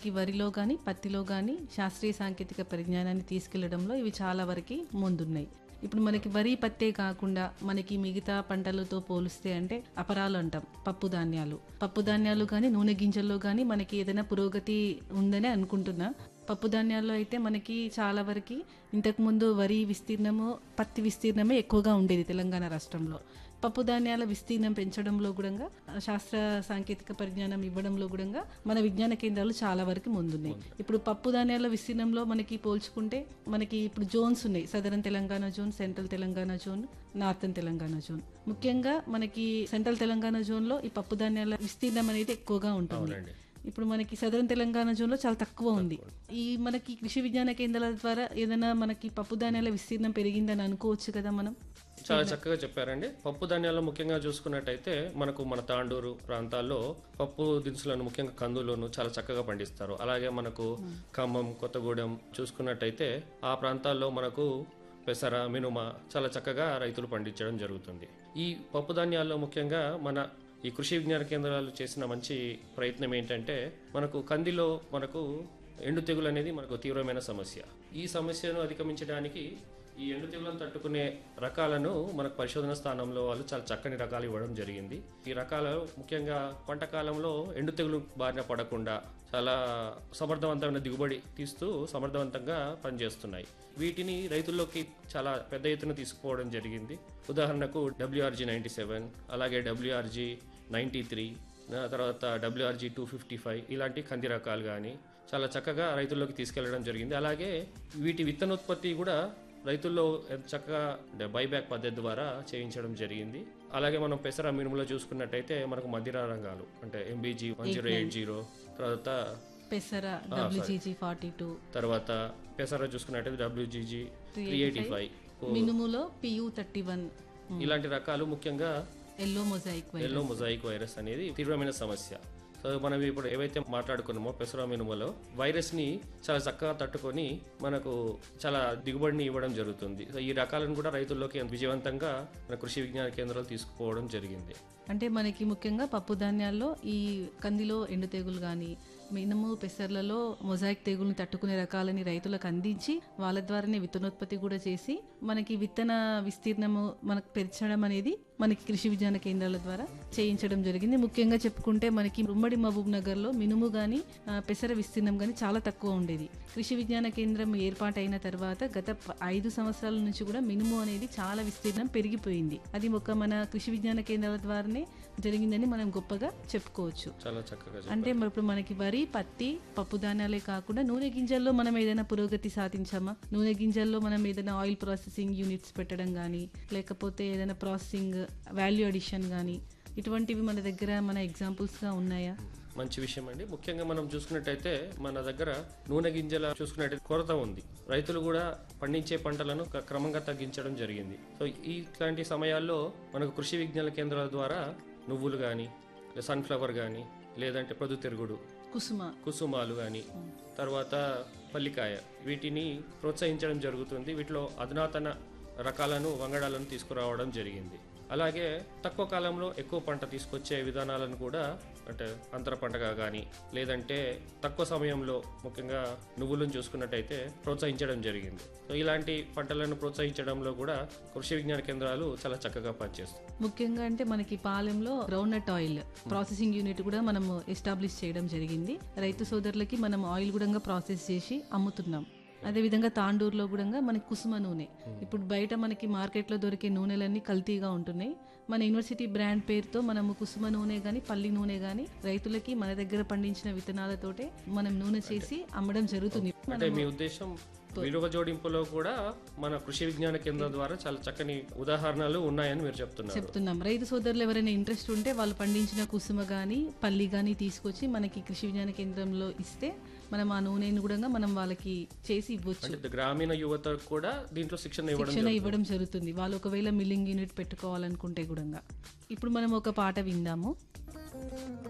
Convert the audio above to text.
మనకి వరిలో కానీ పత్తిలో కానీ శాస్త్రీయ సాంకేతిక పరిజ్ఞానాన్ని తీసుకెళ్లడంలో ఇవి చాలా వరకు ముందున్నాయి ఇప్పుడు మనకి వరి పత్తే కాకుండా మనకి మిగతా పంటలతో పోలిస్తే అంటే అపరాలు అంటాం పప్పు ధాన్యాలు పప్పు ధాన్యాలు కానీ నూనె గింజల్లో కానీ మనకి ఏదైనా పురోగతి ఉందని అనుకుంటున్నా పప్పు ధాన్యాల్లో అయితే మనకి చాలా వరకు ఇంతకుముందు వరి విస్తీర్ణము పత్తి విస్తీర్ణమే ఎక్కువగా ఉండేది తెలంగాణ రాష్ట్రంలో పప్పు ధాన్యాల విస్తీర్ణం పెంచడంలో కూడా శాస్త్ర సాంకేతిక పరిజ్ఞానం ఇవ్వడంలో కూడా మన విజ్ఞాన కేంద్రాలు చాలా వరకు ముందున్నాయి ఇప్పుడు పప్పు ధాన్యాల విస్తీర్ణంలో మనకి పోల్చుకుంటే మనకి ఇప్పుడు జోన్స్ ఉన్నాయి southern Telangana zone central Telangana zone northern Telangana zone ముఖ్యంగా మనకి సెంట్రల్ తెలంగాణ జోన్లో ఈ పప్పు ధాన్యాల విస్తీర్ణం అనేది ఎక్కువగా ఉంటుంది అవునండి ఇప్పుడు మనకి సదరన్ తెలంగాణ జోన్లో చాలా తక్కువ ఉంది ఈ మనకి కృషి విజ్ఞాన కేంద్రాల ద్వారా ఏదైనా మనకి పప్పు ధాన్యాల విస్తీర్ణం పెరిగిందని అనుకోవచ్చు కదా మనం చాలా చక్కగా చెప్పారండి పప్పు ధాన్యాల్లో ముఖ్యంగా చూసుకున్నట్టయితే మనకు మన తాండూరు ప్రాంతాల్లో పప్పు దినుసులను ముఖ్యంగా కందులను చాలా చక్కగా పండిస్తారు అలాగే మనకు ఖమ్మం కొత్తగూడెం చూసుకున్నట్టయితే ఆ ప్రాంతాల్లో మనకు పెసర మినుమ చాలా చక్కగా రైతులు పండించడం జరుగుతుంది ఈ పప్పు ధాన్యాల్లో ముఖ్యంగా మన ఈ కృషి విజ్ఞాన కేంద్రాలు చేసిన మంచి ప్రయత్నం ఏంటంటే మనకు కందిలో మనకు ఎండు తెగులు అనేది మనకు తీవ్రమైన సమస్య ఈ సమస్యను అధిగమించడానికి ఈ ఎండు తెగులను తట్టుకునే రకాలను మనకు పరిశోధన స్థానంలో వాళ్ళు చాలా చక్కని రకాలు ఇవ్వడం జరిగింది ఈ రకాలు ముఖ్యంగా పంట కాలంలో ఎండు తెగులు బారిన పడకుండా చాలా సమర్థవంతమైన దిగుబడి తీస్తూ సమర్థవంతంగా పనిచేస్తున్నాయి వీటిని రైతుల్లోకి చాలా పెద్ద ఎత్తున తీసుకుపోవడం జరిగింది ఉదాహరణకు డబ్ల్యూఆర్జీ నైంటీ సెవెన్ అలాగే డబ్ల్యూఆర్జీ నైంటీ త్రీ తర్వాత డబ్ల్యూఆర్జీ టూ ఫిఫ్టీ ఫైవ్ ఇలాంటి కంది రకాలు కానీ చాలా చక్కగా రైతుల్లోకి తీసుకెళ్లడం జరిగింది అలాగే వీటి విత్తనోత్పత్తి కూడా రైతుల్లో ఎంత చక్కగా బైబ్యాక్ పద్ధతి ద్వారా చేయించడం జరిగింది అలాగే మనం పెసర మినుములో చూసుకున్నట్టయితే మనకు మధ్యర రంగాలు అంటే MBG one zero eight zero తర్వాత పెసర డబ్ల్యూజీజీ ఫార్టీ టూ తర్వాత పెసర చూసుకున్నట్టయితే డబ్ల్యూజీజీ త్రీ ఎయిటీ ఫైవ్ మినుములో పియు థర్టీ వన్ ఇలాంటి రకాలు ముఖ్యంగా yellow mosaic yellow mosaic virus అనేది తీవ్రమైన సమస్య సో మనం ఇప్పుడు ఏవైతే మాట్లాడుకున్నామో పెసర మినుమలో వైరస్ ని చాలా చక్కగా తట్టుకొని మనకు చాలా దిగుబడిని ఇవ్వడం జరుగుతుంది సో ఈ రకాలను కూడా రైతుల్లోకి విజయవంతంగా మన కృషి విజ్ఞాన కేంద్రాలు తీసుకుపోవడం జరిగింది అంటే మనకి ముఖ్యంగా పప్పు ధాన్యాల్లో ఈ కందిలో ఎండు తెగులు కానీ మినుము పెసర్లలో మొజాయిక్ తెగుల్ని తట్టుకునే రకాలని రైతులకు అందించి వాళ్ళ ద్వారానే విత్తనోత్పత్తి కూడా చేసి మనకి విత్తన విస్తీర్ణము మనకు పెంచడం అనేది మనకి కృషి విజ్ఞాన కేంద్రాల ద్వారా చేయించడం జరిగింది ముఖ్యంగా చెప్పుకుంటే మనకి ఉమ్మడి మహబూబ్ నగర్లో మినుము కానీ పెసర విస్తీర్ణం కానీ చాలా తక్కువ ఉండేది కృషి విజ్ఞాన కేంద్రం ఏర్పాటైన తర్వాత గత ప- ఐదు సంవత్సరాల నుంచి కూడా మినుము అనేది చాలా విస్తీర్ణం పెరిగిపోయింది అది ఒక మన కృషి విజ్ఞాన కేంద్రాల ద్వారానే జరిగిందని మనం గొప్పగా చెప్పుకోవచ్చు చాలా చక్కగా అంటే మరి ఇప్పుడు మనకి వరి పత్తి పప్పు ధాన్యాలే కాకుండా నూనె గింజల్లో మనం ఏదైనా పురోగతి సాధించామా నూనె గింజల్లో మనం ఏదైనా ఆయిల్ ప్రాసెసింగ్ యూనిట్స్ పెట్టడం కానీ లేకపోతే ఏదైనా ప్రాసెసింగ్ వాల్యూ అడిషన్ కానీ ఇటువంటివి మన దగ్గర మన ఎగ్జాంపుల్స్గా ఉన్నాయా మంచి విషయం అండి ముఖ్యంగా మనం చూసుకున్నట్టయితే మన దగ్గర నూనె గింజల చూసుకున్నట్టయితే కొరత ఉంది రైతులు కూడా పండించే పంటలను క- క్రమంగా తగ్గించడం జరిగింది సో ఈ ఇట్లాంటి సమయాల్లో మనకు కృషి విజ్ఞాన కేంద్రాల ద్వారా నువ్వులు కానీ సన్ఫ్లవర్ కానీ లేదంటే ప్రొద్దుతిరుగుడు కుసుమ కుసుమాలు కానీ తర్వాత పల్లికాయ వీటిని ప్రోత్సహించడం జరుగుతుంది వీటిలో అధునాతన రకాలను వంగడాలను తీసుకురావడం జరిగింది అలాగే తక్కువ కాలంలో ఎక్కువ పంట తీసుకొచ్చే విధానాలను కూడా అంటే అంతర పంటగా కానీ లేదంటే తక్కువ సమయంలో ముఖ్యంగా నువ్వులను చూసుకున్నట్టయితే ప్రోత్సహించడం జరిగింది సో ఇలాంటి పంటలను ప్రోత్సహించడంలో కూడా కృషి విజ్ఞాన కేంద్రాలు చాలా చక్కగా పనిచేస్తాయి ముఖ్యంగా అంటే మనకి పాలెంలో గ్రౌండ్నట్ ఆయిల్ ప్రాసెసింగ్ యూనిట్ కూడా మనము ఎస్టాబ్లిష్ చేయడం జరిగింది రైతు సోదరులకి మనం ఆయిల్ కూడా ప్రాసెస్ చేసి అమ్ముతున్నాం అదేవిధంగా తాండూరులో కూడా మనకి కుసుమ నూనె ఇప్పుడు బయట మనకి మార్కెట్లో దొరికే నూనెలన్నీ కల్తీగా ఉంటున్నాయి మన యూనివర్సిటీ బ్రాండ్ పేరుతో మనము కుసుమ నూనె కానీ పల్లి నూనె కానీ రైతులకి మన దగ్గర పండించిన విత్తనాలతోటే మనం నూనె చేసి అమ్మడం జరుగుతుంది అంటే మీ ఉద్దేశం విలువ జోడింపులో కూడా మన కృషి విజ్ఞాన కేంద్రం ద్వారా చాలా చక్కని ఉదాహరణలు ఉన్నాయని మీరు చెప్తున్నారు చెప్తున్నాం రైతు సోదరులు ఎవరైనా ఇంట్రెస్ట్ ఉంటే వాళ్ళు పండించిన కుసుమ కానీ పల్లి కానీ తీసుకొచ్చి మనకి కృషి విజ్ఞాన కేంద్రంలో ఇస్తే మనం ఆ నూనెను కూడా మనం వాళ్ళకి చేసి ఇవ్వచ్చు అంటే గ్రామీణ యువతకు కూడా దీంట్లో శిక్షణ ఇవ్వడం శిక్షణ ఇవ్వడం జరుగుతుంది వాళ్ళు ఒకవేళ మిల్లింగ్ యూనిట్ పెట్టుకోవాలనుకుంటే కూడా ఇప్పుడు మనం ఒక పాట విందాము